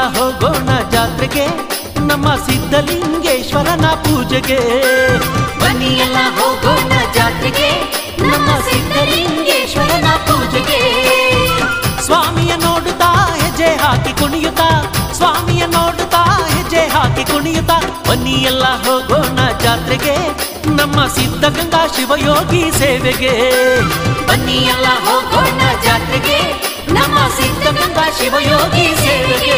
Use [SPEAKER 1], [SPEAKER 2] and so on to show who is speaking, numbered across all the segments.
[SPEAKER 1] ಹೋಗೋಣ ಜಾತ್ರೆಗೆ ನಮ್ಮ ಸಿದ್ಧಲಿಂಗೇಶ್ವರನ ಪೂಜೆಗೆ
[SPEAKER 2] ಬನ್ನಿ ಎಲ್ಲ ಹೋಗೋಣ ಜಾತ್ರೆಗೆ ನಮ್ಮ ಸಿದ್ಧಲಿಂಗೇಶ್ವರನ ಪೂಜೆಗೆ
[SPEAKER 1] ಸ್ವಾಮಿಯ ನೋಡುತ್ತಾ ಹೆಜ್ಜೆ ಹಾಕಿ ಕುಣಿಯುತ್ತಾ ಸ್ವಾಮಿಯ ನೋಡುತ್ತಾ ಹೆಜ್ಜೆ ಹಾಕಿ ಕುಣಿಯುತ್ತಾ ಬನ್ನಿ ಎಲ್ಲ ಹೋಗೋಣ ಜಾತ್ರೆಗೆ ನಮ್ಮ ಸಿದ್ಧಗಂಗಾ ಶಿವಯೋಗಿ ಸೇವೆಗೆ
[SPEAKER 2] ಬನ್ನಿ ಎಲ್ಲ ಹೋಗೋಣ ಜಾತ್ರೆಗೆ ನಮ್ಮ ಸಿದ್ಧಗಂಗಾ ಶಿವಯೋಗಿ ಸೇವೆಗೆ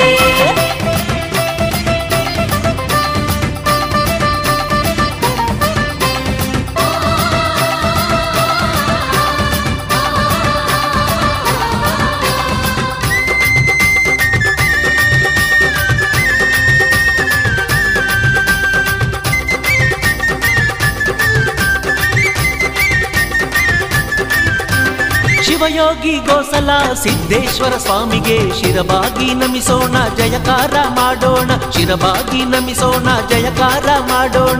[SPEAKER 1] ಶಿವಯೋಗಿ ಗೋಸಲ ಸಿದ್ದೇಶ್ವರ ಸ್ವಾಮಿಗೆ ಶಿರಬಾಗಿ ನಮಿಸೋಣ ಜಯಕಾರ ಮಾಡೋಣ ಶಿರಬಾಗಿ ನಮಿಸೋಣ ಜಯಕಾರ ಮಾಡೋಣ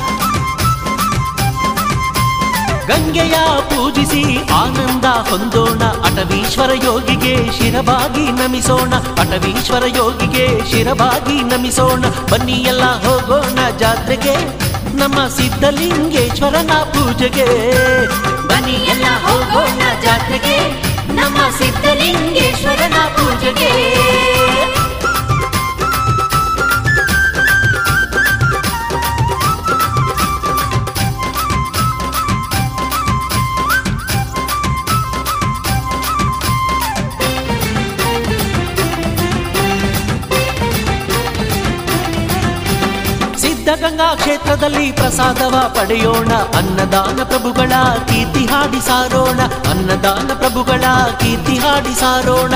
[SPEAKER 1] ಗಂಗೆಯ ಪೂಜಿಸಿ ಆನಂದ ಹೊಂದೋಣ ಅಟವೀಶ್ವರ ಯೋಗಿಗೆ ಶಿರಬಾಗಿ ನಮಿಸೋಣ ಅಟವೀಶ್ವರ ಯೋಗಿಗೆ ಶಿರಬಾಗಿ ನಮಿಸೋಣ ಬನ್ನಿ ಎಲ್ಲ ಹೋಗೋಣ ಜಾತ್ರೆಗೆ ನಮ್ಮ ಸಿದ್ಧಲಿಂಗೇಶ್ವರನ ಪೂಜೆಗೆ
[SPEAKER 2] ಬನ್ನಿ ಎಲ್ಲ ಹೋಗೋಣ ಜಾತ್ರೆಗೆ ನಮ್ಮ ಸಿದ್ಧಲಿಂಗೇಶ್ವರನ ಪೂಜೆಗೆ
[SPEAKER 1] ಸಿದ್ಧಗಂಗಾ ಕ್ಷೇತ್ರದಲ್ಲಿ ಪ್ರಸಾದವ ಪಡೆಯೋಣ ಅನ್ನದಾನ ಪ್ರಭುಗಳ ಕೀರ್ತಿ ಹಾಡಿ ಸಾರೋಣ ಅನ್ನದಾನ ಪ್ರಭುಗಳ ಕೀರ್ತಿ ಹಾಡಿ ಸಾರೋಣ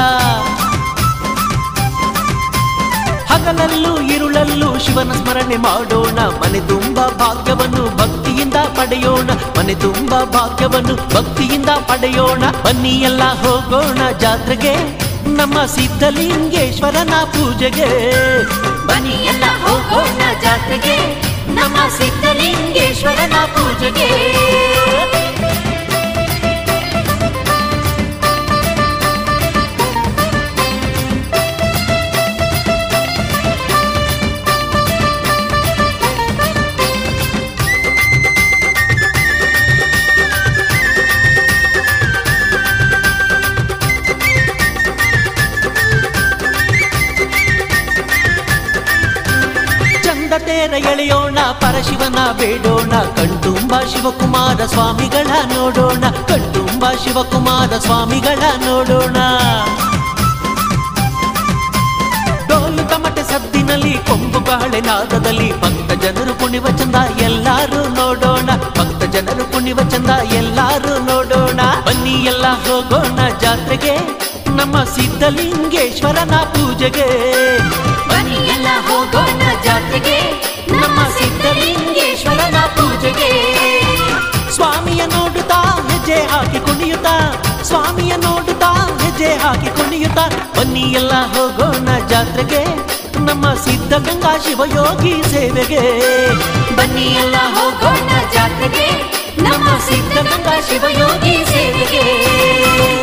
[SPEAKER 1] ಹಗಲಲ್ಲೂ ಇರುಳಲ್ಲೂ ಶಿವನ ಸ್ಮರಣೆ ಮಾಡೋಣ ಮನೆ ತುಂಬ ಭಾಗ್ಯವನ್ನು ಭಕ್ತಿಯಿಂದ ಪಡೆಯೋಣ ಮನೆ ತುಂಬ ಭಾಗ್ಯವನ್ನು ಭಕ್ತಿಯಿಂದ ಪಡೆಯೋಣ ಬನ್ನಿ ಎಲ್ಲ ಹೋಗೋಣ ಜಾತ್ರೆಗೆ ನಮ್ಮ ಸಿದ್ಧಲಿಂಗೇಶ್ವರನ ಪೂಜೆಗೆ
[SPEAKER 2] ಬನ್ನಿ ಎಲ್ಲ ಹೋಗೋಣ ಜಾತ್ರೆಗೆ ನಮ್ಮ ಸಿದ್ಧಲಿಂಗೇಶ್ವರನ ಪೂಜೆಗೆ
[SPEAKER 1] ಚಂದ ತೇರ ಎಳೆಯೋಣ ಪರಶಿವನ ಬೇಡೋಣ ಕಣ್ತುಂಬ ಶಿವಕುಮಾರ ಸ್ವಾಮಿಗಳ ನೋಡೋಣ ಕಣ್ತುಂಬ ಶಿವಕುಮಾರ ಸ್ವಾಮಿಗಳ ನೋಡೋಣ ಡೋಲು ತಮಟೆ ಸದ್ದಿನಲ್ಲಿ ಕೊಂಬು ಬಾಳೆ ನಾದದಲ್ಲಿ ಭಕ್ತ ಜನರು ಕುಣಿವ ಚಂದ ಎಲ್ಲಾರು ನೋಡೋಣ ಭಕ್ತ ಜನರು ಕುಣಿವ ಚಂದ ಎಲ್ಲಾರು ನೋಡೋಣ ಬನ್ನಿ ಎಲ್ಲ ಹೋಗೋಣ ಜಾತ್ರೆಗೆ ನಮ್ಮ ಸಿದ್ಧಲಿಂಗೇಶ್ವರನ ಪೂಜೆಗೆ
[SPEAKER 2] ಬನ್ನಿ ಎಲ್ಲ ಹೋಗೋಣ ಜಾತ್ರೆಗೆ ನಮ್ಮ ಸಿದ್ಧಲಿಂಗೇಶ್ವರನ ಪೂಜೆಗೆ
[SPEAKER 1] ಸ್ವಾಮಿಯ ನೋಡುತ್ತಾ ಹೆಜ್ಜೆ ಹಾಕಿ ಕುಣಿಯುತ್ತಾ ಸ್ವಾಮಿಯ ನೋಡುತ್ತಾ ಹೆಜ್ಜೆ ಹಾಕಿ ಕುಣಿಯುತ್ತಾ ಬನ್ನಿ ಎಲ್ಲ ಹೋಗೋಣ ಜಾತ್ರೆಗೆ ನಮ್ಮ ಸಿದ್ಧಗಂಗಾ ಶಿವಯೋಗಿ ಸೇವೆಗೆ
[SPEAKER 2] ಬನ್ನಿ ಎಲ್ಲ ಹೋಗೋಣ ಜಾತ್ರೆಗೆ ನಮ್ಮ ಸಿದ್ಧಗಂಗಾ ಶಿವಯೋಗಿ ಸೇವೆಗೆ